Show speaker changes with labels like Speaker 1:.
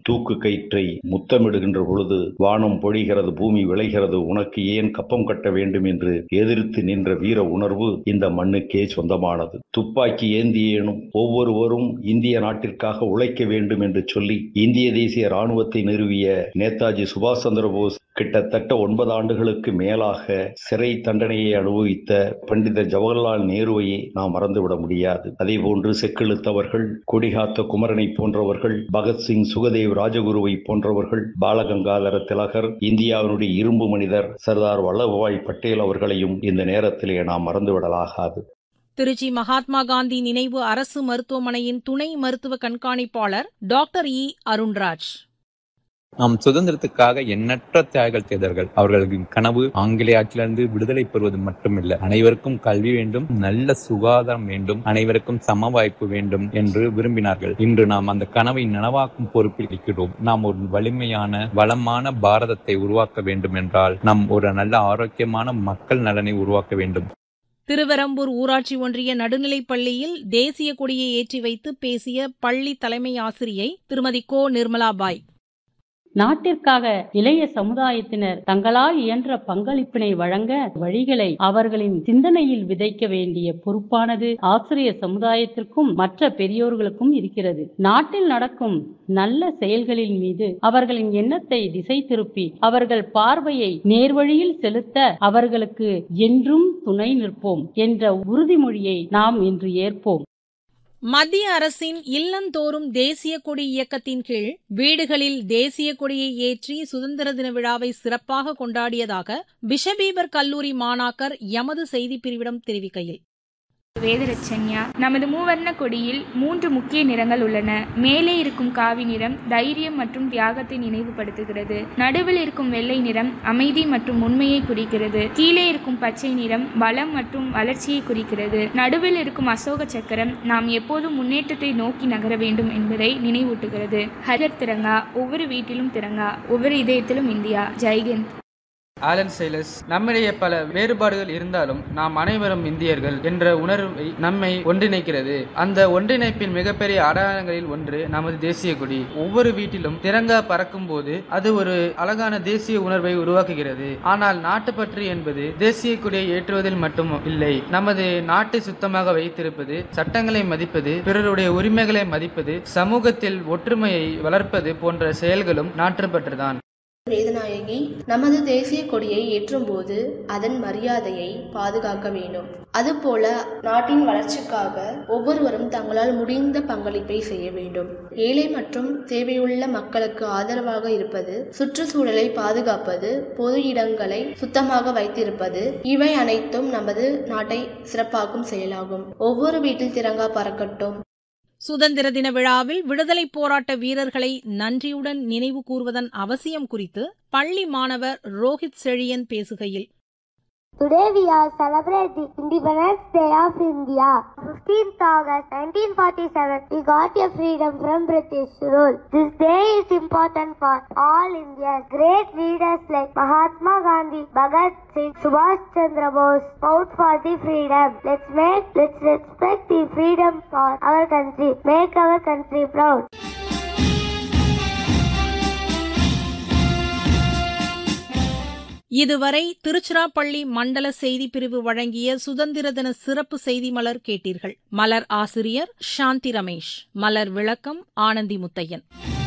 Speaker 1: தூக்கு கயிற்றை முத்தமிடுகின்ற பொழுது வானம் பொழிகிறது பூமி விளைகிறது உனக்கு ஏன் கப்பம் கட்ட வேண்டும் என்று எதிர்த்து நின்ற வீர உணர்வு இந்த மண்ணுக்கே சொந்தமானது துப்பாக்கி ஏந்தியேனும் ஒவ்வொருவரும் இந்திய நாட்டிற்காக உழைக்க வேண்டும் என்று சொல்லி இந்திய தேசிய ராணுவத்தை நிறுவிய நேதாஜி சுபாஷ் சந்திர போஸ் கிட்டத்தட்ட ஒன்பது ஆண்டுகளுக்கு மேலாக சிறை தண்டனையை அனுபவித்த பண்டித ஜவஹர்லால் நேருவையை நாம் மறந்துவிட முடியாது அதே போன்று செக்கிழுத்தவர்கள் கொடிகாத்த குமரனை போன்றவர்கள் பகத்சிங் சுகதேவ் ராஜகுருவை போன்றவர்கள் பாலகங்காதர திலகர் இந்தியாவினுடைய இரும்பு மனிதர் சர்தார் வல்லபாய் பட்டேல் அவர்களையும் இந்த நேரத்திலே நாம் மறந்துவிடலாகாது
Speaker 2: திருச்சி மகாத்மா காந்தி நினைவு அரசு மருத்துவமனையின் துணை மருத்துவ கண்காணிப்பாளர் டாக்டர் இ அருண்ராஜ்
Speaker 3: நாம் சுதந்திரத்துக்காக எண்ணற்ற தியாகிகள் செய்தார்கள் அவர்களின் கனவு ஆங்கிலேய ஆட்சியிலிருந்து விடுதலை பெறுவது மட்டுமில்லை அனைவருக்கும் கல்வி வேண்டும் நல்ல சுகாதாரம் வேண்டும் அனைவருக்கும் சம வாய்ப்பு வேண்டும் என்று விரும்பினார்கள் இன்று நாம் அந்த கனவை நனவாக்கும் பொறுப்பில் இருக்கிறோம் நாம் ஒரு வலிமையான வளமான பாரதத்தை உருவாக்க வேண்டும் என்றால் நாம் ஒரு நல்ல ஆரோக்கியமான மக்கள் நலனை உருவாக்க வேண்டும்
Speaker 2: திருவெரம்பூர் ஊராட்சி ஒன்றிய நடுநிலைப் பள்ளியில் தேசிய கொடியை ஏற்றி வைத்து பேசிய பள்ளி தலைமை ஆசிரியை திருமதி கோ நிர்மலாபாய்
Speaker 4: நாட்டிற்காக இளைய சமுதாயத்தினர் தங்களால் இயன்ற பங்களிப்பினை வழங்க வழிகளை அவர்களின் சிந்தனையில் விதைக்க வேண்டிய பொறுப்பானது ஆசிரியர் சமுதாயத்திற்கும் மற்ற பெரியோர்களுக்கும் இருக்கிறது நாட்டில் நடக்கும் நல்ல செயல்களின் மீது அவர்களின் எண்ணத்தை திசை திருப்பி அவர்கள் பார்வையை நேர்வழியில் செலுத்த அவர்களுக்கு என்றும் துணை நிற்போம் என்ற உறுதிமொழியை நாம் இன்று ஏற்போம்
Speaker 2: மத்திய அரசின் இல்லந்தோறும் தேசிய கொடி இயக்கத்தின் கீழ் வீடுகளில் தேசிய கொடியை ஏற்றி சுதந்திர தின விழாவை சிறப்பாக கொண்டாடியதாக பிஷபீபர் கல்லூரி மாணாக்கர் எமது செய்திப் பிரிவிடம் தெரிவிக்கையில்
Speaker 5: வேதரட்சன்யா நமது மூவர்ண கொடியில் மூன்று முக்கிய நிறங்கள் உள்ளன மேலே இருக்கும் காவி நிறம் தைரியம் மற்றும் தியாகத்தை நினைவுபடுத்துகிறது நடுவில் இருக்கும் வெள்ளை நிறம் அமைதி மற்றும் உண்மையை குறிக்கிறது கீழே இருக்கும் பச்சை நிறம் வளம் மற்றும் வளர்ச்சியை குறிக்கிறது நடுவில் இருக்கும் அசோக சக்கரம் நாம் எப்போதும் முன்னேற்றத்தை நோக்கி நகர வேண்டும் என்பதை நினைவூட்டுகிறது ஹரிர் திரங்கா ஒவ்வொரு வீட்டிலும் திரங்கா ஒவ்வொரு இதயத்திலும் இந்தியா ஜெய்ஹிந்த்
Speaker 6: ஆலன் சைலஸ் நம்மிடையே பல வேறுபாடுகள் இருந்தாலும் நாம் அனைவரும் இந்தியர்கள் என்ற உணர்வை நம்மை ஒன்றிணைக்கிறது அந்த ஒன்றிணைப்பின் மிகப்பெரிய அடையாளங்களில் ஒன்று நமது தேசிய கொடி ஒவ்வொரு வீட்டிலும் திரங்கா பறக்கும் போது அது ஒரு அழகான தேசிய உணர்வை உருவாக்குகிறது ஆனால் நாட்டுப்பற்று என்பது தேசிய கொடியை ஏற்றுவதில் மட்டும் இல்லை நமது நாட்டை சுத்தமாக வைத்திருப்பது சட்டங்களை மதிப்பது பிறருடைய உரிமைகளை மதிப்பது சமூகத்தில் ஒற்றுமையை வளர்ப்பது போன்ற செயல்களும் நாட்டுப்பற்றுதான்
Speaker 7: வேதநாயகி நமது தேசிய கொடியை ஏற்றும்போது அதன் மரியாதையை பாதுகாக்க வேண்டும் அதுபோல நாட்டின் வளர்ச்சிக்காக ஒவ்வொருவரும் தங்களால் முடிந்த பங்களிப்பை செய்ய வேண்டும் ஏழை மற்றும் தேவையுள்ள மக்களுக்கு ஆதரவாக இருப்பது சுற்றுச்சூழலை பாதுகாப்பது பொது இடங்களை சுத்தமாக வைத்திருப்பது இவை அனைத்தும் நமது நாட்டை சிறப்பாக்கும் செயலாகும் ஒவ்வொரு வீட்டில் திரங்கா பறக்கட்டும்
Speaker 2: சுதந்திர தின விழாவில் விடுதலைப் போராட்ட வீரர்களை நன்றியுடன் நினைவு கூர்வதன் அவசியம் குறித்து பள்ளி மாணவர் ரோஹித் செழியன் பேசுகையில்
Speaker 8: Today we are celebrating Independence Day of India. 15th August 1947, we got a freedom from British rule. This day is important for all Indians. Great leaders like Mahatma Gandhi, Bhagat Singh, Subhash Chandra Bose fought for the freedom. Let's make, let's respect the freedom for our country. Make our country proud.
Speaker 2: இதுவரை திருச்சிராப்பள்ளி மண்டல செய்திப் பிரிவு வழங்கிய சுதந்திர தின சிறப்பு செய்தி மலர் கேட்டீர்கள் மலர் ஆசிரியர் சாந்தி ரமேஷ் மலர் விளக்கம் ஆனந்தி முத்தையன்